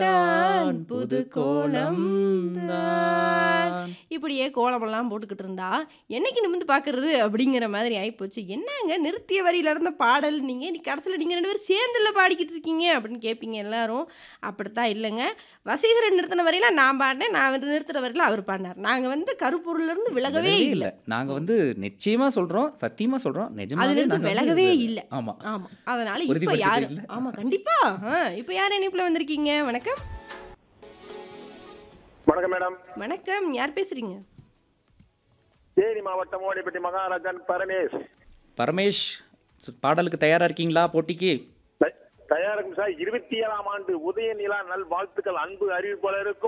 தான் புது கோலம் தான் இப்படியே கோலமெல்லாம் போட்டுக்கிட்டு இருந்தா என்னைக்கு நிமிந்து பார்க்கறது அப்படிங்கிற மாதிரி ஆயிப்போச்சு என்னங்க நிறுத்திய வரியில இருந்த பாடல் நீங்க நீ கடைசியில் நீங்க ரெண்டு பேரும் சேர்ந்துல பாடிக்கிட்டு இருக்கீங்க அப்படின்னு கேட்பீங்க எல்லாரும் அப்படித்தான் இல்லைங்க வசீகரன் நிறுத்தின வரையில நான் பாடினேன் நான் வந்து நிறுத்துற வரையில அவர் பாடினார் நாங்க வந்து கருப்பொருள்ல இருந்து விலகவே விலகவே இல்லை இல்ல நாங்க வந்து நிச்சயமா சொல்றோம் சத்தியமா சொல்றோம் அதுல நிஜமாவே இருந்து நாங்க வந்து விலகவே விலகல. இல்லை ஆமா ஆமா அதனால இப்ப உறுதிப்படுத்திட்டீங்களா? யாரு ஆமா கண்டிப்பா ஆ, இப்ப யார் இணைப்புல வந்திருக்கீங்க வணக்கம் வணக்கம் மேடம் வணக்கம் யார் பேசுறீங்க தேனி மாவட்டம் ஓடிப்பட்டி மகாராஜன் பரமேஷ் பரமேஷ் சு- பாடலுக்கு தயாரா இருக்கீங்களா போட்டிக்கு த- தயாரிக்கும் சார் இருபத்தி ஏழாம் ஆண்டு உதய நிலா நல் வாழ்த்துக்கள் அன்பு அறிவிப்பாளருக்கும்